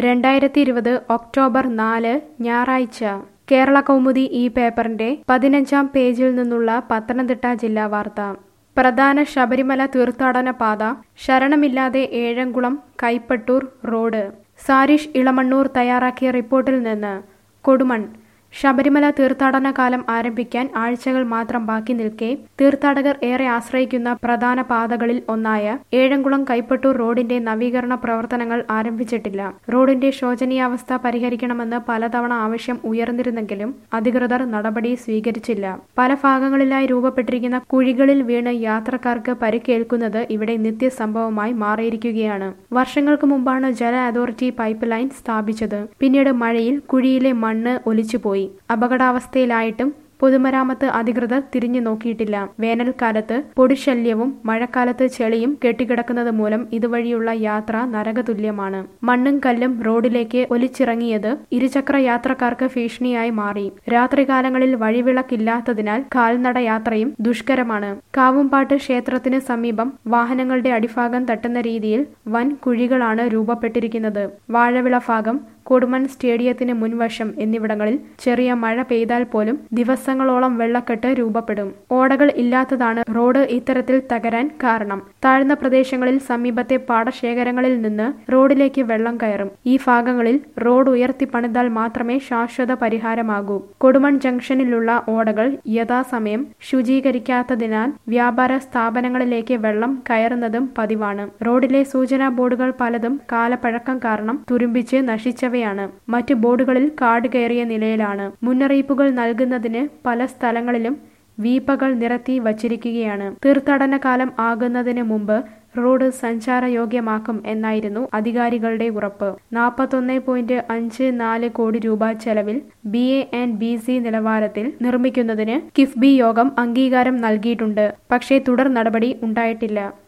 രണ്ടായിരത്തി ഇരുപത് ഒക്ടോബർ നാല് ഞായറാഴ്ച കേരള കൗമുദി ഈ പേപ്പറിന്റെ പതിനഞ്ചാം പേജിൽ നിന്നുള്ള പത്തനംതിട്ട ജില്ലാ വാർത്ത പ്രധാന ശബരിമല തീർത്ഥാടന പാത ശരണമില്ലാതെ ഏഴംകുളം കൈപ്പട്ടൂർ റോഡ് സാരിഷ് ഇളമണ്ണൂർ തയ്യാറാക്കിയ റിപ്പോർട്ടിൽ നിന്ന് കൊടുമൺ ശബരിമല തീർത്ഥാടന കാലം ആരംഭിക്കാൻ ആഴ്ചകൾ മാത്രം ബാക്കി നിൽക്കെ തീർത്ഥാടകർ ഏറെ ആശ്രയിക്കുന്ന പ്രധാന പാതകളിൽ ഒന്നായ ഏഴംകുളം കൈപ്പട്ടൂർ റോഡിന്റെ നവീകരണ പ്രവർത്തനങ്ങൾ ആരംഭിച്ചിട്ടില്ല റോഡിന്റെ ശോചനീയാവസ്ഥ പരിഹരിക്കണമെന്ന് പലതവണ ആവശ്യം ഉയർന്നിരുന്നെങ്കിലും അധികൃതർ നടപടി സ്വീകരിച്ചില്ല പല ഭാഗങ്ങളിലായി രൂപപ്പെട്ടിരിക്കുന്ന കുഴികളിൽ വീണ് യാത്രക്കാർക്ക് പരിക്കേൽക്കുന്നത് ഇവിടെ നിത്യസംഭവമായി മാറിയിരിക്കുകയാണ് വർഷങ്ങൾക്ക് മുമ്പാണ് ജല അതോറിറ്റി പൈപ്പ് ലൈൻ സ്ഥാപിച്ചത് പിന്നീട് മഴയിൽ കുഴിയിലെ മണ്ണ് ഒലിച്ചുപോയി അപകടാവസ്ഥയിലായിട്ടും പൊതുമരാമത്ത് അധികൃതർ തിരിഞ്ഞു നോക്കിയിട്ടില്ല വേനൽക്കാലത്ത് പൊടിശല്യവും മഴക്കാലത്ത് ചെളിയും കെട്ടിക്കിടക്കുന്നത് മൂലം ഇതുവഴിയുള്ള യാത്ര നരകതുല്യമാണ് മണ്ണും കല്ലും റോഡിലേക്ക് ഒലിച്ചിറങ്ങിയത് ഇരുചക്ര യാത്രക്കാർക്ക് ഭീഷണിയായി മാറി രാത്രികാലങ്ങളിൽ വഴിവിളക്കില്ലാത്തതിനാൽ കാൽനട യാത്രയും ദുഷ്കരമാണ് കാവുംപാട്ട് ക്ഷേത്രത്തിന് സമീപം വാഹനങ്ങളുടെ അടിഭാഗം തട്ടുന്ന രീതിയിൽ വൻ കുഴികളാണ് രൂപപ്പെട്ടിരിക്കുന്നത് വാഴവിള ഭാഗം കൊടുമൺ സ്റ്റേഡിയത്തിന് മുൻവശം എന്നിവിടങ്ങളിൽ ചെറിയ മഴ പെയ്താൽ പോലും ദിവസങ്ങളോളം വെള്ളക്കെട്ട് രൂപപ്പെടും ഓടകൾ ഇല്ലാത്തതാണ് റോഡ് ഇത്തരത്തിൽ തകരാൻ കാരണം താഴ്ന്ന പ്രദേശങ്ങളിൽ സമീപത്തെ പാടശേഖരങ്ങളിൽ നിന്ന് റോഡിലേക്ക് വെള്ളം കയറും ഈ ഭാഗങ്ങളിൽ റോഡ് ഉയർത്തി പണിതാൽ മാത്രമേ ശാശ്വത പരിഹാരമാകൂ കൊടുമൺ ജംഗ്ഷനിലുള്ള ഓടകൾ യഥാസമയം ശുചീകരിക്കാത്തതിനാൽ വ്യാപാര സ്ഥാപനങ്ങളിലേക്ക് വെള്ളം കയറുന്നതും പതിവാണ് റോഡിലെ സൂചനാ ബോർഡുകൾ പലതും കാലപ്പഴക്കം കാരണം തുരുമ്പിച്ച് നശിച്ചവയാണ് മറ്റു ബോർഡുകളിൽ കാട് കയറിയ നിലയിലാണ് മുന്നറിയിപ്പുകൾ നൽകുന്നതിന് പല സ്ഥലങ്ങളിലും വീപ്പകൾ നിരത്തി വച്ചിരിക്കുകയാണ് തീർത്ഥാടന കാലം ആകുന്നതിന് മുമ്പ് റോഡ് സഞ്ചാരയോഗ്യമാക്കും എന്നായിരുന്നു അധികാരികളുടെ ഉറപ്പ് നാൽപ്പത്തൊന്ന് പോയിന്റ് അഞ്ച് നാല് കോടി രൂപ ചെലവിൽ B A and B C നിലവാരത്തിൽ നിർമ്മിക്കുന്നതിന് കിഫ്ബി യോഗം അംഗീകാരം നൽകിയിട്ടുണ്ട് പക്ഷേ തുടർ നടപടി ഉണ്ടായിട്ടില്ല